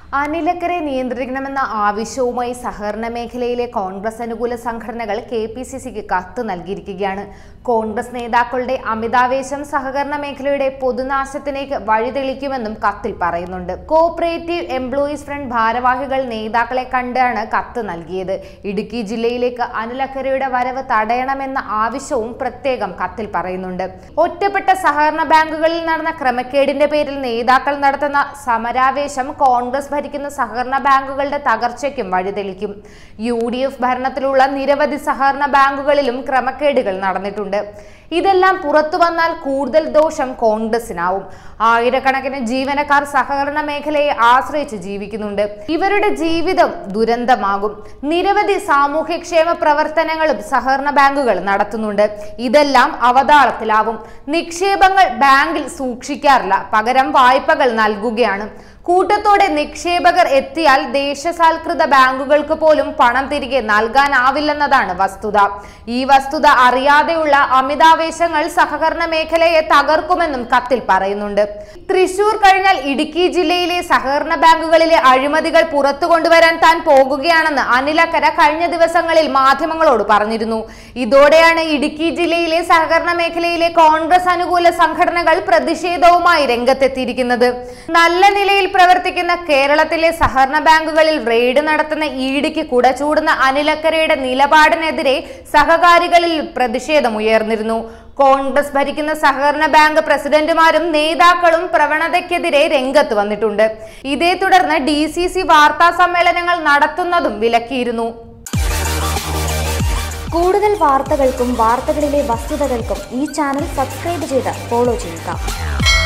അനിലക്കരെ നിയന്ത്രിക്കണമെന്ന ആവശ്യവുമായി സഹകരണ മേഖലയിലെ കോൺഗ്രസ് അനുകൂല സംഘടനകൾ കെ പി സി സിക്ക് കത്ത് നൽകിയിരിക്കുകയാണ് കോൺഗ്രസ് നേതാക്കളുടെ അമിതാവേശം സഹകരണ മേഖലയുടെ പൊതുനാശത്തിലേക്ക് വഴിതെളിക്കുമെന്നും കത്തിൽ പറയുന്നുണ്ട് കോപ്പറേറ്റീവ് എംപ്ലോയീസ് ഫ്രണ്ട് ഭാരവാഹികൾ നേതാക്കളെ കണ്ടാണ് കത്ത് നൽകിയത് ഇടുക്കി ജില്ലയിലേക്ക് അനിലക്കരയുടെ വരവ് തടയണമെന്ന ആവശ്യവും പ്രത്യേകം കത്തിൽ പറയുന്നുണ്ട് ഒറ്റപ്പെട്ട സഹകരണ ബാങ്കുകളിൽ നടന്ന ക്രമക്കേടിന്റെ പേരിൽ നേതാക്കൾ നടത്തുന്ന സമരാവേശം കോൺഗ്രസ് ഭരിക്കുന്ന സഹകരണ ബാങ്കുകളുടെ തകർച്ചയ്ക്കും വഴിതെളിക്കും യു ഡി എഫ് ഭരണത്തിലുള്ള നിരവധി സഹകരണ ബാങ്കുകളിലും ക്രമക്കേടുകൾ നടന്നിട്ടുണ്ട് ഇതെല്ലാം പുറത്തു വന്നാൽ കൂടുതൽ ദോഷം കോൺഗ്രസിനാവും ആയിരക്കണക്കിന് ജീവനക്കാർ സഹകരണ മേഖലയെ ആശ്രയിച്ച് ജീവിക്കുന്നുണ്ട് ഇവരുടെ ജീവിതം ദുരന്തമാകും നിരവധി സാമൂഹ്യക്ഷേമ പ്രവർത്തനങ്ങളും സഹകരണ ബാങ്കുകൾ നടത്തുന്നുണ്ട് ഇതെല്ലാം അവതാളത്തിലാവും നിക്ഷേപങ്ങൾ ബാങ്കിൽ സൂക്ഷിക്കാറില്ല പകരം വായ്പകൾ നൽകുകയാണ് കൂട്ടത്തോടെ നിക്ഷേപകർ എത്തിയാൽ ദേശസാൽകൃത ബാങ്കുകൾക്ക് പോലും പണം തിരികെ നൽകാനാവില്ലെന്നതാണ് വസ്തുത ഈ വസ്തുത അറിയാതെയുള്ള അമിതാവേശങ്ങൾ സഹകരണ മേഖലയെ തകർക്കുമെന്നും കത്തിൽ പറയുന്നുണ്ട് തൃശൂർ കഴിഞ്ഞാൽ ഇടുക്കി ജില്ലയിലെ സഹകരണ ബാങ്കുകളിലെ അഴിമതികൾ പുറത്തു കൊണ്ടുവരാൻ താൻ പോകുകയാണെന്ന് അനിലക്കര കഴിഞ്ഞ ദിവസങ്ങളിൽ മാധ്യമങ്ങളോട് പറഞ്ഞിരുന്നു ഇതോടെയാണ് ഇടുക്കി ജില്ലയിലെ സഹകരണ മേഖലയിലെ കോൺഗ്രസ് അനുകൂല സംഘടനകൾ പ്രതിഷേധവുമായി രംഗത്തെത്തിയിരിക്കുന്നത് നല്ല നിലയിൽ പ്രവർത്തിക്കുന്ന കേരളത്തിലെ സഹകരണ ബാങ്കുകളിൽ റെയ്ഡ് നടത്തുന്ന ഇഡിക്ക് കുടചൂടുന്ന അനിലക്കരയുടെ നിലപാടിനെതിരെ സഹകാരികളിൽ പ്രതിഷേധമുയർന്നിരുന്നു കോൺഗ്രസ് ഭരിക്കുന്ന സഹകരണ ബാങ്ക് പ്രസിഡന്റുമാരും നേതാക്കളും പ്രവണതയ്ക്കെതിരെ രംഗത്ത് വന്നിട്ടുണ്ട് ഇതേ തുടർന്ന് ഡി സി സി വാർത്താ സമ്മേളനങ്ങൾ നടത്തുന്നതും വിലക്കിയിരുന്നു കൂടുതൽ വാർത്തകൾക്കും വാർത്തകളിലെ വസ്തുതകൾക്കും ഈ ചാനൽ സബ്സ്ക്രൈബ് ചെയ്ത് ഫോളോ ചെയ്യുക